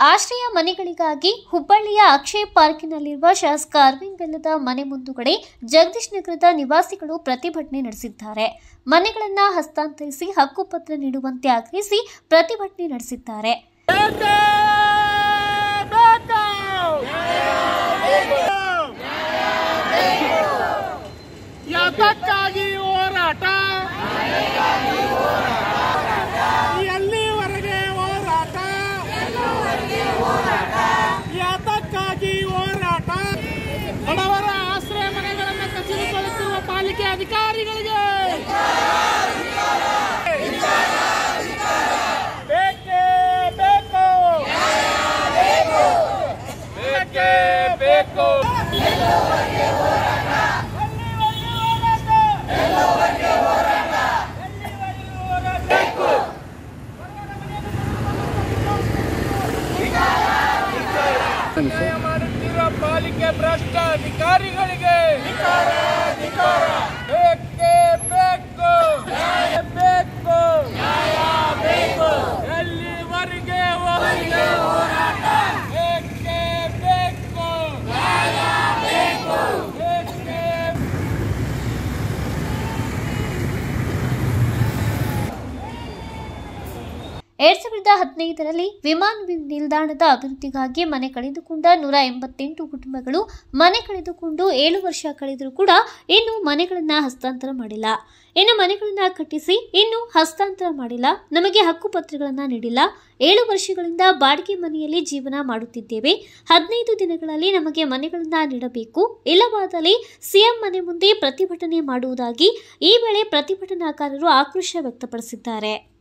ಆಶ್ರಯ ಮನೆಗಳಿಗಾಗಿ ಹುಬ್ಬಳ್ಳಿಯ ಅಕ್ಷಯ ಪಾರ್ಕಿನಲ್ಲಿರುವ ಶಾಸಕ ಅರವಿಂದ್ ಬೆಲ್ಲದ ಮನೆ ಮುಂದುಗಡೆ ಜಗದೀಶ್ ನಗರದ ನಿವಾಸಿಗಳು ಪ್ರತಿಭಟನೆ ನಡೆಸಿದ್ದಾರೆ ಮನೆಗಳನ್ನು ಹಸ್ತಾಂತರಿಸಿ ಹಕ್ಕುಪತ್ರ ನೀಡುವಂತೆ ಆಗ್ರಹಿಸಿ ಪ್ರತಿಭಟನೆ ನಡೆಸಿದ್ದಾರೆ ಯಾತಕ್ಕಾಗಿ ಹೋರಾಟ ಎಲ್ಲಿವರೆಗೆ ಹೋರಾಟ ಯಾತಕ್ಕಾಗಿ ಹೋರಾಟ ಬಡವರ ಆಶ್ರಯ ಮನೆಗಳನ್ನು ಕಸಿದುಕೊಳ್ಳುತ್ತಿರುವ ಪಾಲಿಕೆ ಅಧಿಕಾರಿಗಳಿಗೆ ಬೇಕೇ ಬೇಕು ಬೇಕೇ ಬೇಕು ಅನ್ಯಾಯ ಮಾಡುತ್ತಿರುವ ಪಾಲಿಕೆ ಭ್ರಷ್ಟ ಅಧಿಕಾರಿಗಳಿಗೆ ಬೇಕೇ ಬೇಕು ನ್ಯಾಯ ಬೇಕು ಎಲ್ಲಿವರೆಗೆ ಹೋರಾಟ ಬೇಕೇ ಬೇಕು ಬೇಕೇ ಎರಡ್ ಸಾವಿರದ ಹದಿನೈದರಲ್ಲಿ ವಿಮಾನ ವಿ- ನಿಲ್ದಾಣದ ಅಭಿವೃದ್ಧಿಗಾಗಿ ಮನೆ ಕಳೆದುಕೊಂಡ ನೂರ ಎಂಬತ್ತೆಂಟು ಕುಟುಂಬಗಳು ಮನೆ ಕಳೆದುಕೊಂಡು ಏಳು ವರ್ಷ ಕಳೆದರೂ ಕೂಡ ಇನ್ನೂ ಮನೆಗಳನ್ನು ಹಸ್ತಾಂತರ ಮಾಡಿಲ್ಲ ಇನ್ನು ಮನೆಗಳನ್ನು ಕಟ್ಟಿಸಿ ಇನ್ನೂ ಹಸ್ತಾಂತರ ಮಾಡಿಲ್ಲ ನಮಗೆ ಹಕ್ಕುಪತ್ರಗಳನ್ನು ನೀಡಿಲ್ಲ ಏಳು ವರ್ಷಗಳಿಂದ ಬಾಡಿಗೆ ಮನೆಯಲ್ಲಿ ಜೀವನ ಮಾಡುತ್ತಿದ್ದೇವೆ ಹದಿನೈದು ದಿನಗಳಲ್ಲಿ ನಮಗೆ ಮನೆಗಳನ್ನು ನೀಡಬೇಕು ಇಲ್ಲವಾದಲ್ಲಿ ಸಿಎಂ ಮನೆ ಮುಂದೆ ಪ್ರತಿಭಟನೆ ಮಾಡುವುದಾಗಿ ಈ ವೇಳೆ ಪ್ರತಿಭಟನಾಕಾರರು ಆಕ್ರೋಶ ವ್ಯಕ್ತಪಡಿಸಿದ್ದಾರೆ